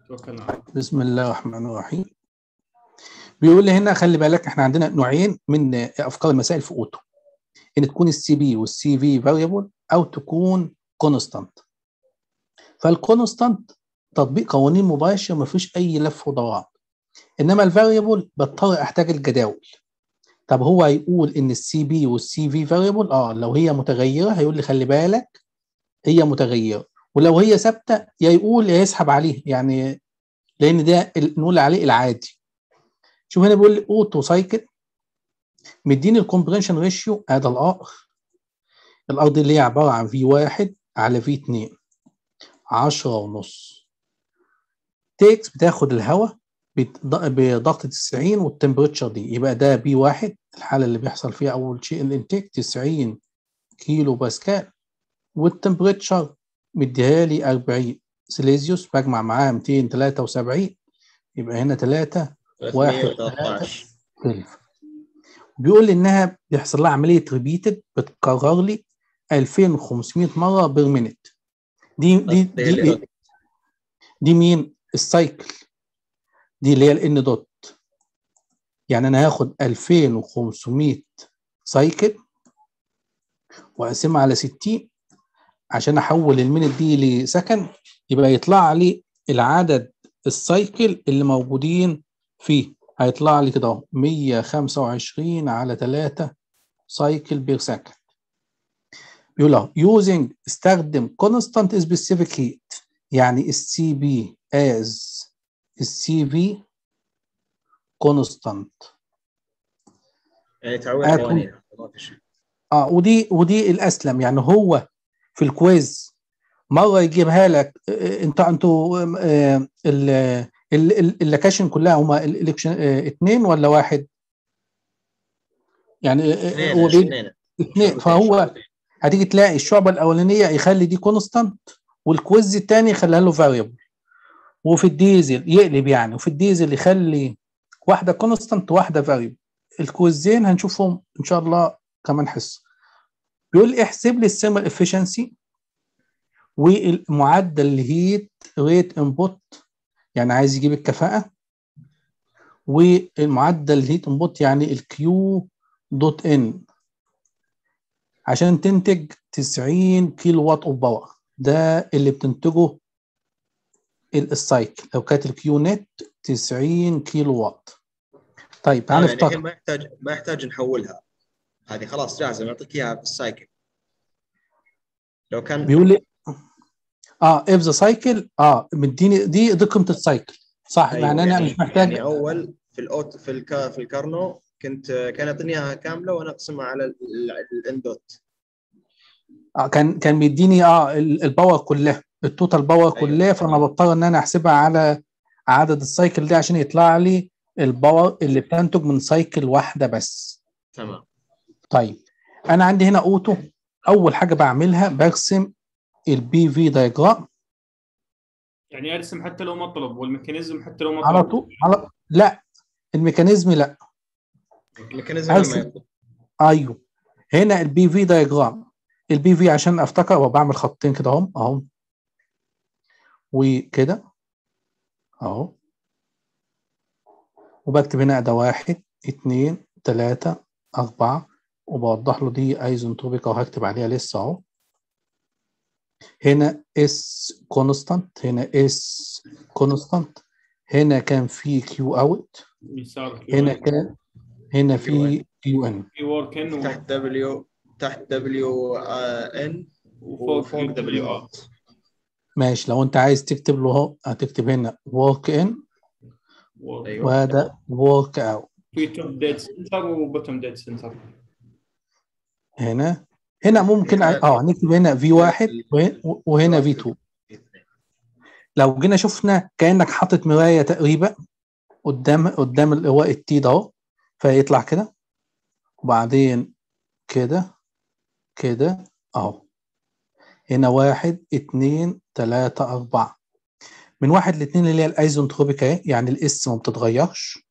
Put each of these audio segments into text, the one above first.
توكلنا على الله. بسم الله الرحمن الرحيم بيقول لي هنا خلي بالك احنا عندنا نوعين من افكار المسائل في اوتو ان تكون السي بي والسي في فاريبل او تكون كونستانت فالكونستانت تطبيق قوانين مباشر ما فيش اي لف ودوران انما الفاريبل بضطر احتاج الجداول طب هو هيقول ان السي بي والسي في فاريبل اه لو هي متغيره هيقول لي خلي بالك هي متغيره ولو هي ثابته يا يقول يا يسحب عليه يعني لان ده ال- نقول عليه العادي شوف هنا بيقول لي اوتو سايكل مديني الكومبريشن ريشيو هذا الار الار دي اللي هي عباره عن في واحد على في 2 10 ونص تيكس بتاخد الهواء بت- بضغط 90 والتمبريتشر دي يبقى ده بي واحد الحاله اللي بيحصل فيها اول شيء الانتيك 90 كيلو باسكال والتمبريتشر مديها لي 40 سيليزيوس بجمع معاها 273 يبقى هنا 3 واحد 313 كلف بيقول لي انها بيحصل لها عمليه ريبيتد بتكرر لي 2500 مره بير مينيت دي دي دي, إيه؟ دي مين السايكل دي اللي هي الان دوت يعني انا هاخد 2500 سايكل واقسمها على 60 عشان احول المينت دي لسكند يبقى يطلع لي العدد السايكل اللي موجودين فيه هيطلع لي كده اهو 125 على 3 سايكل بير سكند بيقول اهو using استخدم constant specific heat يعني السي بي as السي في constant يعني تعويض آكل. قوانين ما في شيء اه ودي ودي الاسلم يعني هو في الكويز مره يجيبها لك آه، انت انتوا آه، ال- ال- ال- اللوكيشن كلها هما الالكشن اثنين ولا واحد؟ يعني آه، اثنين هو بي- اثنين اثنين فهو هتيجي تلاقي الشعبه الاولانيه يخلي دي كونستانت والكويز الثاني يخليها له فاريبل وفي الديزل يقلب يعني وفي الديزل يخلي واحده كونستانت وواحده فاريبل الكويزين هنشوفهم ان شاء الله كمان حصه بيقول لي احسب لي السيرمال افشنسي والمعدل الهيت ريت انبوت يعني عايز يجيب الكفاءه والمعدل الهيت انبوت يعني الكيو دوت ان عشان تنتج 90 كيلو وات اوف باور ده اللي بتنتجه ال- السايكل لو كانت الكيو نت 90 كيلو وات طيب تعال يعني نفترض الحين ما يحتاج ما يحتاج نحولها هذه خلاص جاهزه نعطيك اياها في السايكل لو كان بيقول لي اه اف ذا سايكل اه مديني دي دي قيمه السايكل صح أيوة، يعني انا مش محتاج يعني اول في الاوت في الك في الكارنو كنت كان يعطيني اياها كامله وانا اقسمها على ال- ال- الاندوت آه كان كان بيديني اه ال- الباور كلها التوتال باور أيوة. كلها فانا بضطر ان انا احسبها على عدد السايكل دي عشان يطلع لي الباور اللي بتنتج من سايكل واحده بس تمام طيب انا عندي هنا اوتو اول حاجه بعملها برسم البي في دايجرام يعني ارسم حتى لو مطلب والميكانيزم حتى لو مطلب على طول على لا الميكانيزم لا الميكانيزم لما أرسم. يطلب ايوه هنا البي في دايجرام البي في عشان افتكر هو بعمل خطين كده اهم اهو وكده اهو وبكتب هنا ده واحد اتنين تلاتة أربعة وبوضح له دي ايزنتروبيك اهو هكتب عليها لسه اهو هنا اس كونستانت هنا اس كونستانت هنا كان في كيو اوت يسار هنا كان هنا في كيو ان في ورك ان تحت دبليو تحت دبليو ان وفوق وفوق دبليو اوت ماشي لو انت عايز تكتب له اهو هتكتب هنا work in ايوه وهذا work out في توب ديد سنتر وبوتوم ديد سنتر هنا هنا ممكن ع- اه نكتب هنا في واحد وهنا- وهنا في 2 لو جينا شفنا كانك حاطط مرايه تقريبا قدام قدام اللي هو التي ده اهو فيطلع كده وبعدين كده كده اهو هنا واحد اتنين تلاتة أربعة من واحد لاتنين اللي هي الايزونتروبيك اهي يعني الاس ما بتتغيرش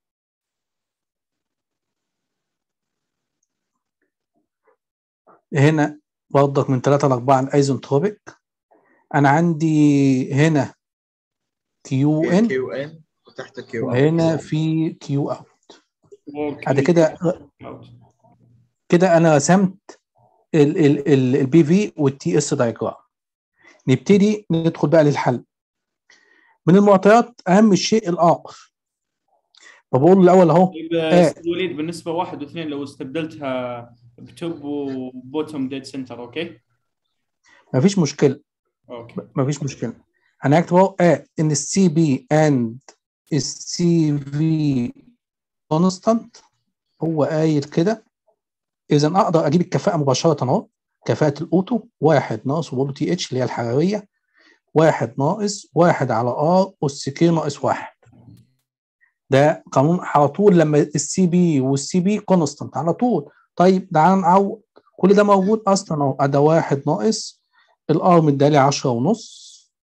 هنا برضك من 3 ل 4 الايزونتروبيك انا عندي هنا كيو ان كيو ان وتحت كيو وهنا في كيو اوت Work بعد كده out. كده انا رسمت البي في والتي اس دايجرام نبتدي ندخل بقى للحل من المعطيات اهم شيء الار فبقول له الاول اهو طيب إيه. أستاذ وليد بالنسبه واحد واثنين لو استبدلتها بتوب وبوتوم ديد سنتر اوكي؟ مفيش مشكله اوكي مفيش مشكله انا هكتب اهو آه ان السي بي اند السي في كونستانت هو قايل كده اذا اقدر اجيب الكفاءه مباشره اهو كفاءه الاوتو واحد ناقص وبقول تي اتش اللي هي الحراريه واحد ناقص واحد على ار اس كي ناقص واحد ده قانون على طول لما السي بي والسي بي كونستانت على طول طيب تعال نعوض كل ده موجود اصلا اهو ده واحد ناقص الار مدالي 10 ونص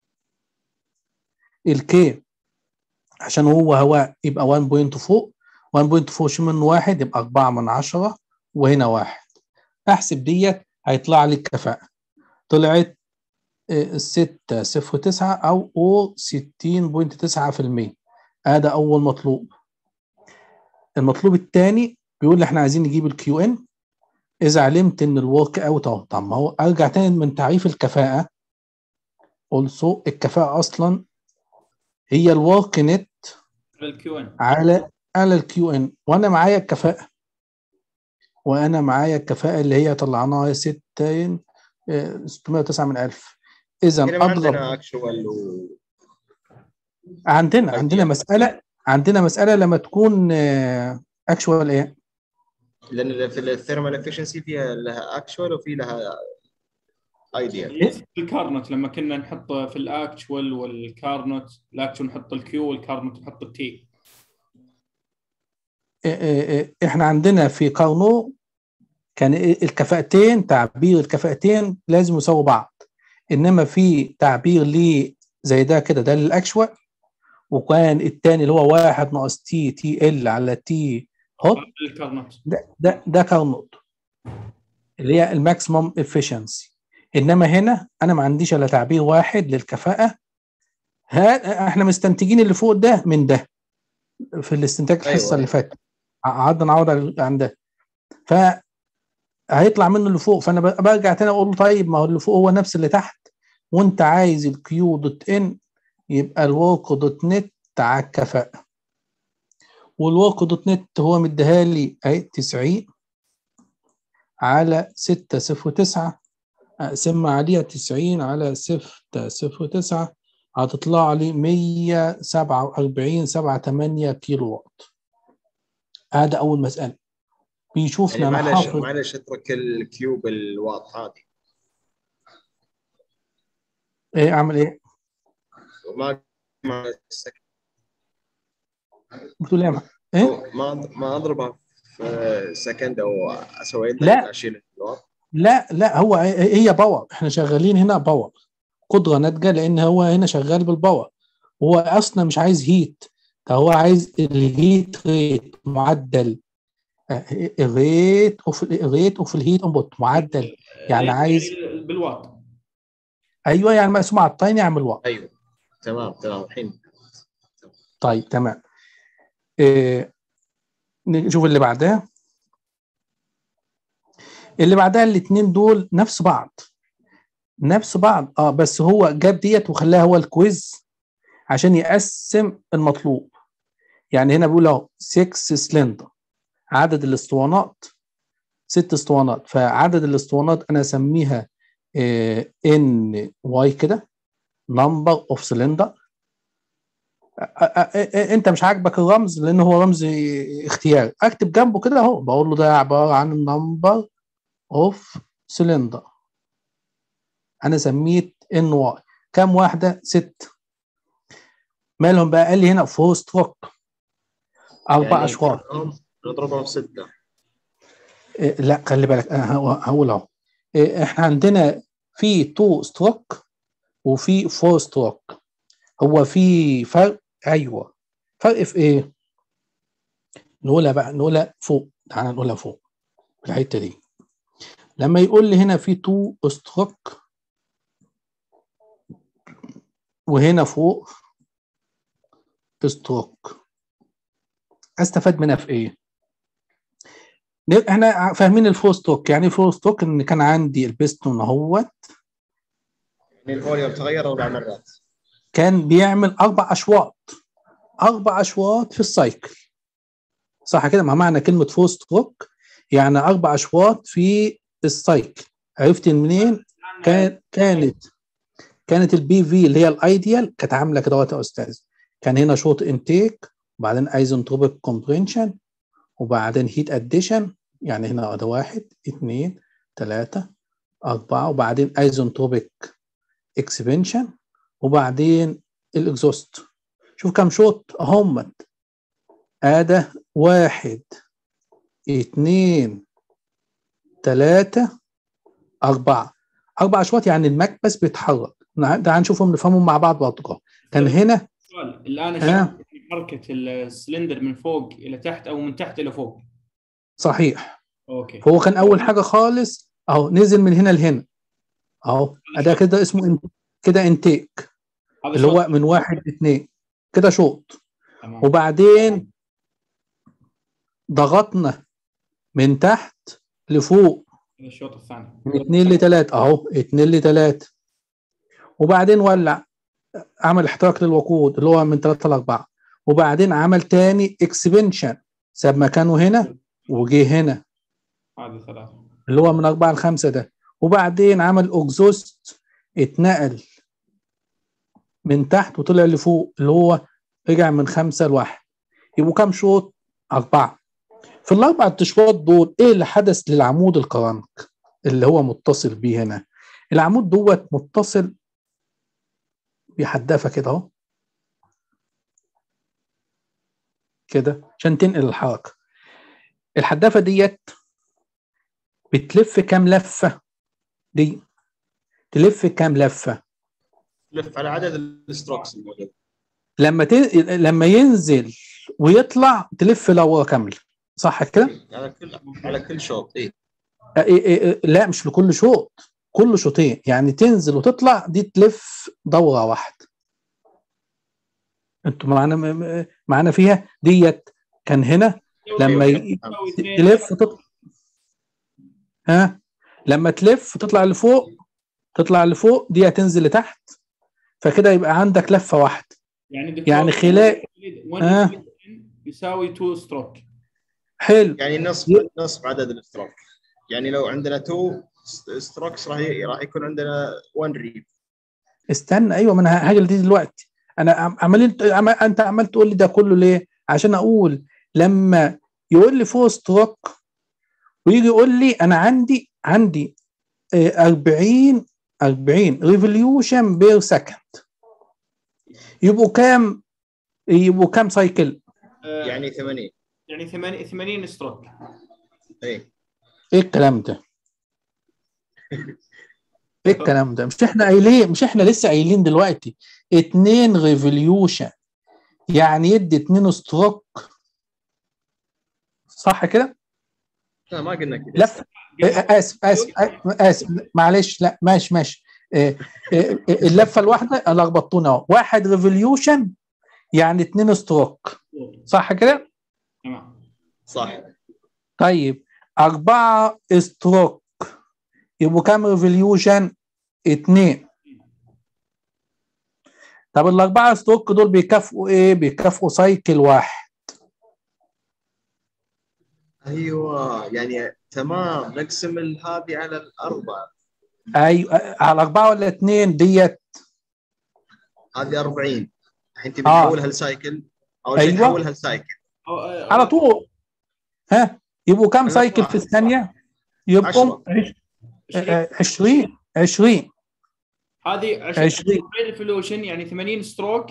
الكي عشان هو هواء يبقى 1 بوينت فوق 1 بوينت فوق شيل منه واحد يبقى 4 من 10 وهنا واحد احسب ديت هيطلع لي الكفاءة طلعت آه، 6 صفر 9 او او 60.9% هذا اول مطلوب المطلوب الثاني بيقول لي احنا عايزين نجيب الكيو ان اذا علمت ان الورك اوت اهو طب ما هو ارجع تاني من تعريف الكفاءة also الكفاءة اصلا هي الورك نت الكيو ان على على الكيو ان وانا معايا الكفاءه وانا معايا الكفاءه اللي هي طلعناها 6 609 من 1000 اذا هنا ما اضرب عندنا اكشوال و عندنا طيب. عندنا مساله عندنا مساله لما تكون اكشوال ايه لان في الثيرمال افشنسي فيها لها اكشوال وفي لها ايديال إيه؟ في الكارنوت لما كنا نحط في الاكتشوال والكارنوت الاكتشوال نحط الكيو والكارنوت نحط التي احنا عندنا في قانون كان الكفاءتين تعبير الكفاءتين لازم يساووا بعض انما في تعبير ليه زي ده كده ده للاكشوال وكان الثاني اللي هو واحد ناقص تي تي ال على تي هوت الكارنوت ده ده ده كارنوت اللي هي الماكسيموم افشنسي انما هنا انا ما عنديش الا تعبير واحد للكفاءه ها احنا مستنتجين اللي فوق ده من ده في الاستنتاج الحصه أيوة. اللي فاتت قعدنا نعوض عن- عن ده ف هيطلع منه اللي فوق فانا ب- برجع تاني اقول له طيب ما هو اللي فوق هو نفس اللي تحت وانت عايز الكيو دوت ان يبقى الورك دوت نت على الكفاءه والورك دوت نت هو مديها لي اهي 90 على 6 0 9 اقسم عليها 90 على 6 0 9 هتطلع لي 147 7 8 كيلو وات هذا اول مساله بيشوفني يعني انا معلش حافظ معلش اترك الكيوب الواط هذه ايه اعمل ايه وما ما بتقول ايه يا محمد؟ ايه ما ما اضربها في سكند او اسوي لا. اشيل الواط لا لا هو هي باور احنا شغالين هنا باور قدره ناتجه لان هو هنا شغال بالباور هو اصلا مش عايز هيت ده هو عايز الهيت ريت معدل آه، الريت اوف الريت اوف الهيت انبوت معدل يعني عايز بالواط ايوه يعني مقسوم على التايم يعمل وقت ايوه تمام تمام الحين طيب تمام إيه نشوف اللي بعدها اللي بعدها الاثنين دول نفس بعض نفس بعض اه بس هو جاب ديت وخلاها هو الكويز عشان يقسم المطلوب يعني هنا بيقول اهو 6 سلندر عدد الاسطوانات ست اسطوانات فعدد الاسطوانات انا اسميها ان واي كده نمبر اوف سلندر انت مش عاجبك الرمز لان هو رمز اختياري اكتب جنبه كده اهو بقول له ده عباره عن نمبر اوف سلندر انا سميت ان واي كام واحده ست مالهم بقى قال لي هنا فور ستروك اربع يعني اشواط كلهم نضربهم في ستة إيه، لا خلي بالك انا هقول- هقول اهو إيه، احنا عندنا في تو ستروك وفي فور ستروك هو في فرق ايوه فرق في ايه نقولها بقى نقولها فوق تعالى نقولها فوق في الحته دي لما يقول لي هنا في تو ستروك وهنا فوق ستروك استفاد منها في ايه؟ ن- احنا فاهمين الفول ستروك يعني فول ستروك ان كان عندي البستون اهوت يعني الفوليوم تغير اربع مرات كان بيعمل اربع اشواط اربع اشواط في السايكل صح كده ما معنى كلمه فول ستروك يعني اربع اشواط في السايكل عرفت منين كان كانت كانت البي في اللي هي الايديال كانت عامله كده يا استاذ كان هنا شوط انتيك وبعدين ايزنتروبيك كومبرينشن وبعدين هيت اديشن يعني هنا ده واحد اثنين ثلاثة أربعة وبعدين ايزنتروبيك اكسبنشن وبعدين الاكزوست شوف كم شوط اهمت ادي واحد اثنين ثلاثة أربعة أربع أشواط يعني المكبس بيتحرك ده هنشوفهم نفهمهم مع بعض برضه كان هنا سؤال الان آه. أشوف حركه السلندر من فوق الى تحت او من تحت الى فوق صحيح اوكي هو كان أول حاجة خالص أهو نزل من هنا لهنا أهو ده كده اسمه إن- كده انتيك هذا اللي هو شوط. من واحد لاثنين كده شوط تمام وبعدين ضغطنا من تحت لفوق هذا الشوط الثاني من اثنين لثلاثة اهو اثنين لثلاثة وبعدين ولع عمل احتراق للوقود اللي هو من ثلاثة لأربعة وبعدين عمل تاني اكسبنشن ساب مكانه هنا وجه هنا هذه ثلاثه اللي هو من أربعة لخمسة ده وبعدين عمل اوكزوست اتنقل من تحت وطلع لفوق اللي هو رجع من خمسة لواحد يبقوا كام شوط؟ أربعة في الأربع أشواط دول إيه اللي حدث للعمود القرنك اللي هو متصل بيه هنا العمود دوت متصل بحدافة كده أهو كده عشان تنقل الحركة الحدافة ديت بتلف كام لفة دي تلف كام لفة لف على عدد الستروكس الموجود لما ت... لما ينزل ويطلع تلف لورا كامله صح كده؟ على كل على كل شوط اي آه، إيه إيه إيه، لا مش لكل شوط كل شوطين يعني تنزل وتطلع دي تلف دوره واحده انتوا معانا م- م- معانا فيها ديت كان هنا لما ي... تساوي اثنين. تلف وتطلع ها لما تلف وتطلع لفوق تطلع لفوق دي هتنزل لتحت فكده يبقى عندك لفه واحده يعني دكتور يعني خلال- 1 آه. يساوي 2 ستروك حلو يعني نصف نصف عدد الستروك يعني لو عندنا 2 ستروكس راح ي- راح يكون عندنا 1 ريب استنى ايوه ما انا هاجي دي دلوقتي انا عم- عمال عم- انت عمال تقول لي ده كله ليه عشان اقول لما يقول لي فوق ستروك ويجي يقول لي انا عندي عندي آه، 40 40 ريفوليوشن بير سكند يبقوا كام يبقوا كام سايكل آه، يعني 80 يعني 80 80 ستروك اي ايه الكلام ده ايه الكلام ده مش احنا قايلين مش احنا لسه قايلين دلوقتي اتنين ريفوليوشن يعني يدي اتنين ستروك صح كده لا ما قلنا كذا لف آه، اسف اسف اسف معلش لا ماشي ماشي آه، آه، اللفه الواحده لخبطونا اهو واحد ريفوليوشن يعني اتنين ستروك صح كده تمام صح طيب أربعة ستروك يبقوا كام ريفوليوشن؟ اتنين طب الأربعة ستروك دول بيكافئوا إيه؟ بيكافئوا سايكل واحد ايوه يعني تمام نقسم هذه على الاربعه أيوة على أربعة ولا اتنين ديت هذه 40 الحين تبي آه. تحولها لسايكل اول شيء أيوة. تحولها لسايكل أو- آه، على طول ها يبقوا كام على سايكل أربعة. في الثانية؟ يبقوا عشرة. 20 20 هذه 20. 20 ريفولوشن يعني 80 ستروك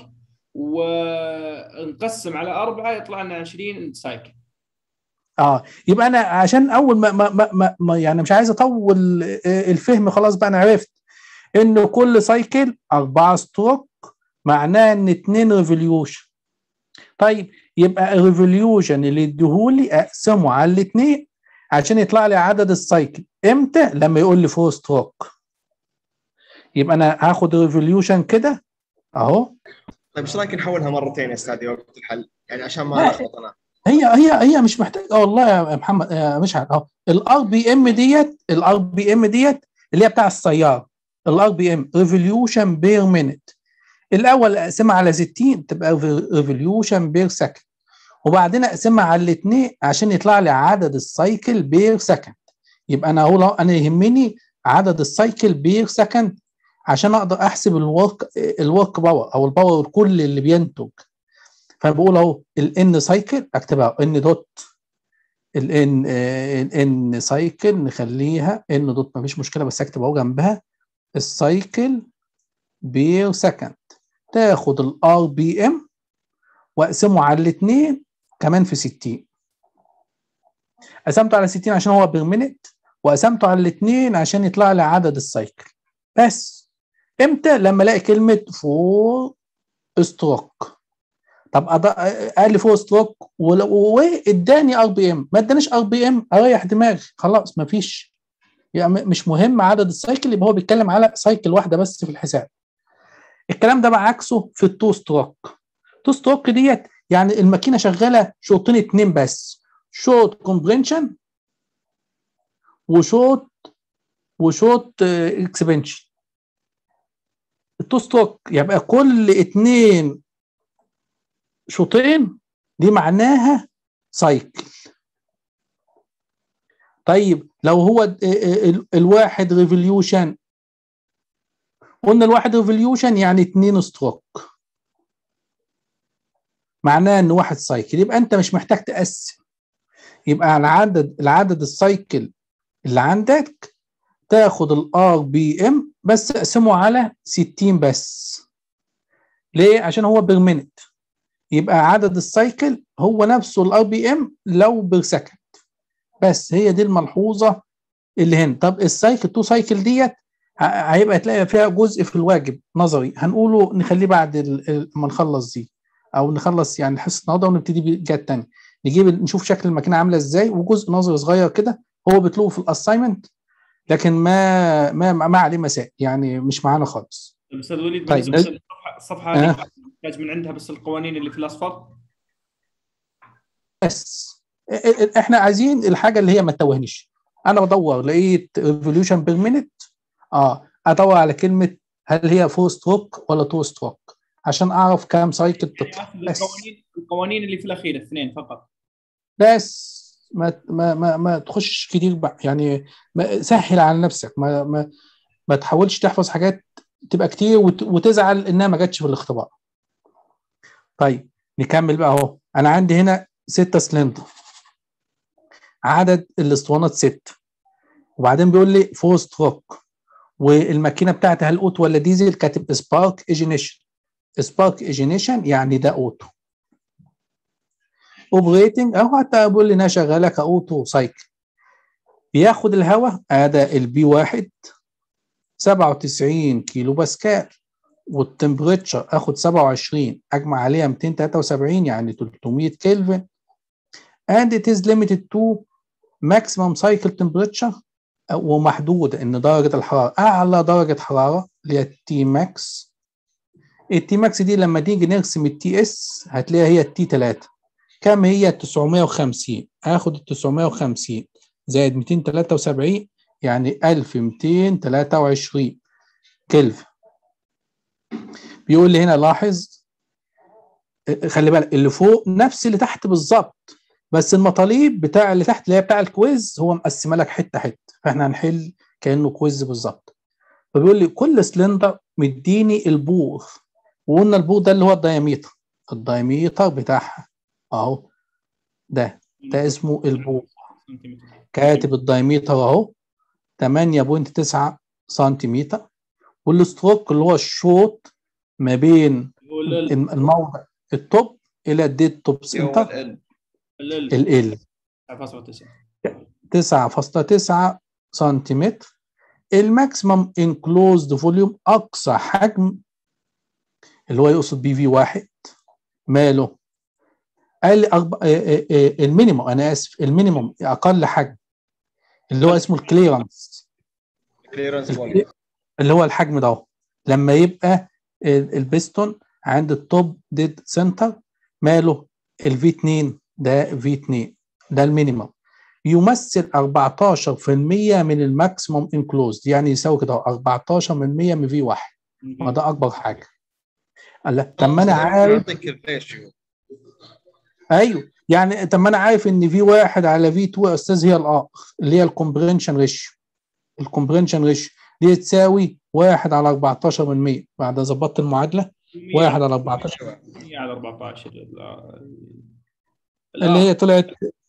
ونقسم على أربعة يطلع لنا 20 سايكل اه يبقى انا عشان اول ما, ما, ما, ما- ما يعني مش عايز اطول آه، الفهم خلاص بقى انا عرفت ان كل سايكل اربعه ستروك معناه ان اتنين ريفوليوشن طيب يبقى الريفوليوشن اللي اديهولي اقسمه على الاتنين عشان يطلع لي عدد السايكل امتى لما يقول لي فور ستروك يبقى انا هاخد ريفوليوشن كده اهو طيب ايش رايك نحولها مرتين يا استاذ وقت الحل يعني عشان ما لا. نلخبط انا هي هي هي مش محتاجه اه والله يا محمد آه، مش عارف اه الار بي ام ديت الار بي ام ديت اللي هي بتاع السياره الار بي ام ريفوليوشن بير مينيت الاول اقسمها على 60 تبقى ريفوليوشن بير سكند وبعدين اقسمها على الاثنين عشان يطلع لي عدد السايكل بير سكند يبقى انا اقول أهو انا يهمني عدد السايكل بير سكند عشان اقدر احسب الورك الورك باور او الباور الكل اللي بينتج فبقول اهو الان سايكل اكتبها ان دوت الان الان سايكل نخليها ان دوت مفيش مشكله بس اكتب اهو جنبها السايكل بير سكند تاخد الار بي ام واقسمه على الاثنين كمان في 60 قسمته على 60 عشان هو بير مينيت وقسمته على الاثنين عشان يطلع لي عدد السايكل بس امتى لما الاقي كلمه فور ستروك طب أض- قال لي فور ستروك ولو- واداني ار بي ام ما ادانيش ار بي ام اريح دماغي خلاص ما فيش يعني م- مش مهم عدد السايكل يبقى هو بيتكلم على سايكل واحده بس في الحساب الكلام ده بقى عكسه في التو ستروك تو ستروك ديت يعني الماكينه شغاله شوطين اتنين بس شوط كومبرينشن وشوط وشوط اكسبنشن التو ستروك يبقى كل اتنين شوطين دي معناها سايكل طيب لو هو ال- ال- الواحد ريفوليوشن قلنا الواحد ريفوليوشن يعني اتنين ستروك معناه ان واحد سايكل يبقى انت مش محتاج تقسم يبقى العدد العدد السايكل اللي عندك تاخد الار بي ام بس اقسمه على 60 بس ليه عشان هو بير مينت يبقى عدد السايكل هو نفسه الار بي ام لو بير سكند بس هي دي الملحوظه اللي هنا طب السايكل تو سايكل ديت ه- هيبقى تلاقي فيها جزء في الواجب نظري هنقوله نخليه بعد ال- ال- ما نخلص دي او نخلص يعني الحصه النهارده ونبتدي بالجهه الثانيه نجيب ال- نشوف شكل الماكينه عامله ازاي وجزء نظري صغير كده هو بيطلبه في الاساينمنت لكن ما ما ما عليه مسائل يعني مش معانا خالص طيب استاذ وليد طيب. بالنسبه للصفحه الصفحه آه. هذه نحتاج من عندها بس القوانين اللي في الاصفر بس ا- ا- احنا عايزين الحاجه اللي هي ما تتوهنيش انا بدور لقيت ريفوليوشن بير مينيت اه ادور على كلمه هل هي فور ستروك ولا تو ستروك عشان اعرف كام سايكل يعني تطلع اخذ بس القوانين القوانين اللي في الاخير اثنين فقط بس ما ما ما, ما تخش كتير بقى يعني ما سهل على نفسك ما ما ما تحاولش تحفظ حاجات تبقى كتير وت- وتزعل انها ما جاتش في الاختبار طيب نكمل بقى اهو انا عندي هنا ستة سلندر عدد الاسطوانات ستة وبعدين بيقول لي فور ستروك والماكينه بتاعتي هل اوتو ولا ديزل كاتب سبارك ايجينيشن سبارك ايجينيشن يعني ده اوتو اوبريتنج اهو حتى بيقول لي انها شغاله كاوتو سايكل بياخد الهواء ادي البي واحد 97 كيلو باسكال والتمبريتشر اخد 27 اجمع عليها 273 يعني 300 كلفن and it is limited to maximum cycle temperature ومحدوده ان درجه الحراره اعلى درجه حراره اللي هي التي ماكس التي ماكس دي لما نيجي نرسم التي اس هتلاقيها هي التي 3 كم هي 950 هاخد ال 950 زائد 273 يعني 1223 كلفن بيقول لي هنا لاحظ خلي بالك اللي فوق نفس اللي تحت بالظبط بس المطالب بتاع اللي تحت اللي هي بتاع الكويز هو مقسمه لك حته حته فاحنا هنحل كانه كويز بالظبط فبيقول لي كل سلندر مديني البور وقلنا البور ده اللي هو الدايمتر الدايمتر بتاعها اهو ده ده اسمه البور سنتيمتر. كاتب الدايمتر اهو 8.9 سنتيمتر والستروك اللي هو الشوط ما بين يقول ال- الموضع التوب الى الديد توب سنتر ال ال- ال 9.9 9.9 سنتيمتر الماكسيمم انكلوزد فوليوم اقصى حجم اللي هو يقصد بي في واحد ماله قال لي أرب... آه، آه، آه، المينيموم انا اسف المينيموم اقل حجم اللي هو اسمه الكليرنس كليرنس فوليوم اللي هو الحجم ده اهو. لما يبقى ال- البستون عند التوب ديد سنتر ماله الفي 2 ده في 2 ده المينيمم يمثل 14% من الماكسيموم انكلوزد يعني يساوي كده 14% من في 1 وده اكبر حاجه قال لك طب ما انا عارف يعطيك الريشيو ايوه يعني طب ما انا عارف ان في واحد على في 2 يا استاذ هي الار اللي هي الكومبرينشن ريشيو الكومبرينشن ريشيو دي تساوي واحد على 14 من 100 بعد ظبطت المعادله واحد على 14 100 على 14 ال- اللي هي طلعت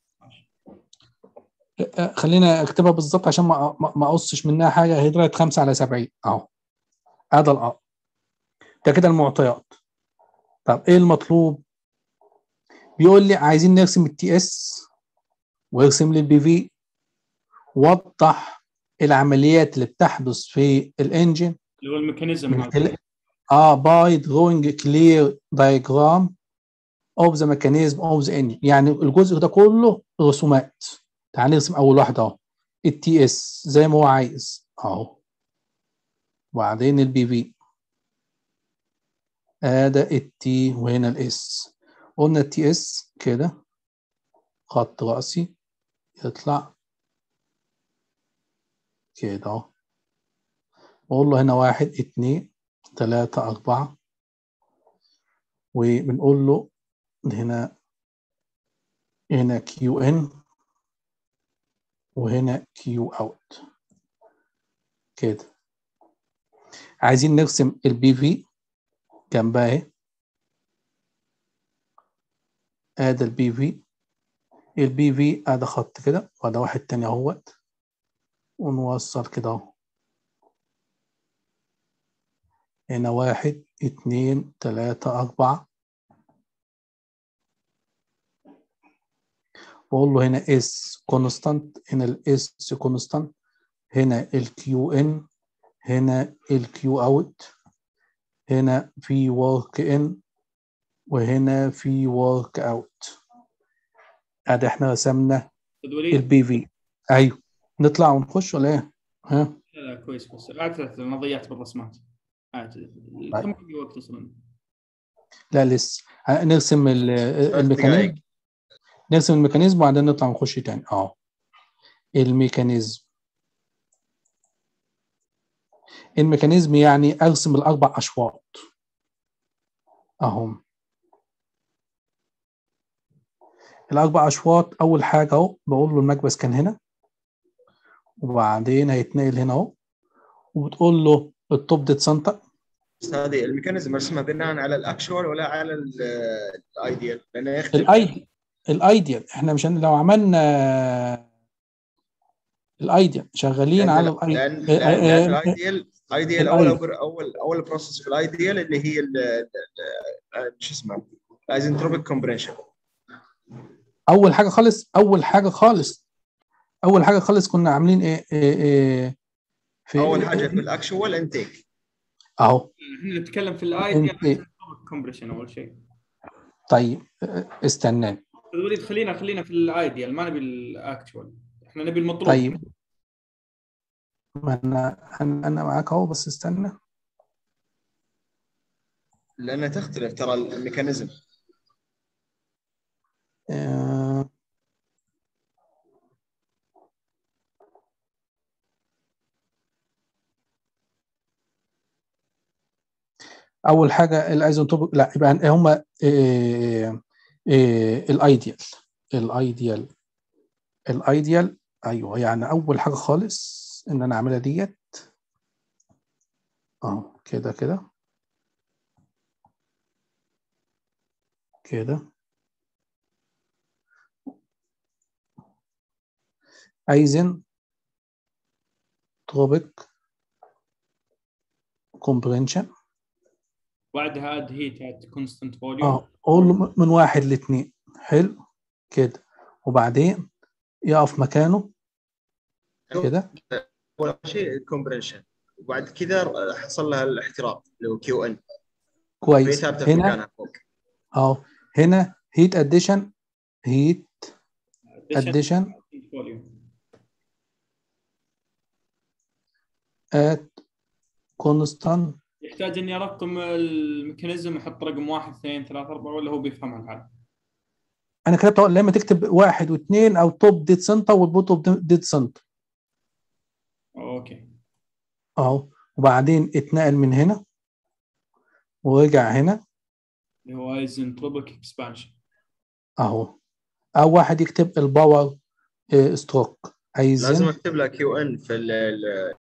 آه، خلينا اكتبها بالظبط عشان ما ما ما اقصش منها حاجه هي طلعت 5 على 70 اهو هذا الار ده كده المعطيات طب ايه المطلوب بيقول لي عايزين نرسم التي اس وارسم لي البي في وضح العمليات اللي بتحدث في الانجن اللي هو الميكانيزم من هذا خلال اه باي drawing clear diagram of the mechanism of the engine يعني الجزء ده كله رسومات تعال نرسم اول واحده اهو التي اس زي ما هو عايز اهو وبعدين البي في ادي التي وهنا الاس قلنا التي اس كده خط رأسي يطلع كده اهو بقول له هنا واحد اتنين تلاتة أربعة وبنقول له هنا هنا كيو ان وهنا كيو اوت كده عايزين نرسم البي في جنبها اهي ادي البي في البي في ادي خط كده وده واحد تاني اهوت ونوصل كده اهو هنا واحد اتنين تلاتة أربعة بقول له هنا اس كونستانت هنا الاس كونستانت هنا الكيو ان هنا الكيو اوت هنا في ورك ان وهنا في ورك اوت ادي احنا رسمنا أستاذ وليد البي في ايوه نطلع ونخش ولا ايه؟ ها لا لا كويس بس اعتذر انا ضيعت بالرسمات اعتذر كم باقي وقت اصلا؟ لا لسه ه- نرسم ال- ثلاث الميكانيزم دقايق نرسم الميكانيزم وبعدين نطلع نخش تاني اه الميكانيزم الميكانيزم يعني ارسم الاربع اشواط اهم الاربع اشواط اول حاجه اهو بقول له المكبس كان هنا وبعدين هيتنقل هنا اهو وبتقول له التوب ديت سنتر بس هذه الميكانيزم ارسمها بناء على الاكشوال ولا على ال- الايديال لانه يختلف الايديال الايديال احنا مش هن- لو عملنا الايديال شغالين لأن- على لان الايديال لان لأن الايديال ايديال اول الأيديال. اول اول بروسس في الايديال اللي هي ال- ال- ال- شو اسمه الايزنتروبيك كومبريشن اول حاجه خالص اول حاجه خالص اول حاجه خالص كنا عاملين ايه, إيه, إيه في اول حاجه في الاكشوال انتيك اهو احنا نتكلم في الايديا انت كومبريشن اول شيء طيب اه، استناني استاذ وليد خلينا خلينا في الايديال ما نبي الاكتوال احنا نبي المطلوب طيب ما انا انا أنا معاك اهو بس استنى لانها تختلف ترى الميكانيزم اه اول حاجه الايزوتوبيك لا يبقى هم الايديال الايديال الايديال ايوه يعني اول حاجه خالص ان انا اعملها ديت اه كده كده كده ايزن تروبيك كومبرينشن بعدها اد هيت ات كونستنت فوليوم اه اقول له من واحد لاثنين حلو كده وبعدين يقف مكانه كده اول شيء الكومبريشن وبعد كذا حصل لها الاحتراق اللي هو كيو ان هي كويس ثابته في هنا مكانها فوق اهو هنا هيت اديشن هيت اديشن فوليوم at constant يحتاج اني ارقم الميكانيزم احط رقم واحد اثنين ثلاثة أربعة ولا هو بيفهمها الحال؟ انا كتبت لما تكتب واحد واثنين او توب ديد سنتر والبوتوم ديد سنتر اوكي اهو وبعدين اتنقل من هنا ورجع هنا اللي هو ايزنتروبيك اكسبانشن اهو او واحد يكتب الباور ستروك لازم ايزن اكتب لها كيو ان في ال- ال-